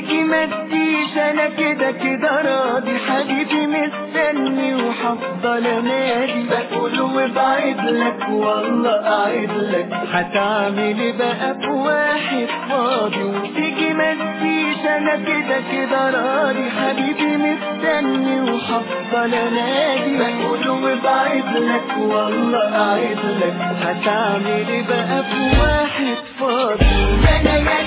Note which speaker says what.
Speaker 1: تيجي ما تجيش انا كده كده راضي حبيبي مستني وحفضل انادي بقول وبعد لك والله اعد لك هتعمل إيه بقى بواحد فاضي وتيجي ما تجيش انا كده كده راضي حبيبي مستني وحفضل انادي بقول وبعد لك والله اعد لك هتعمل إيه بقى بواحد فاضي انا يا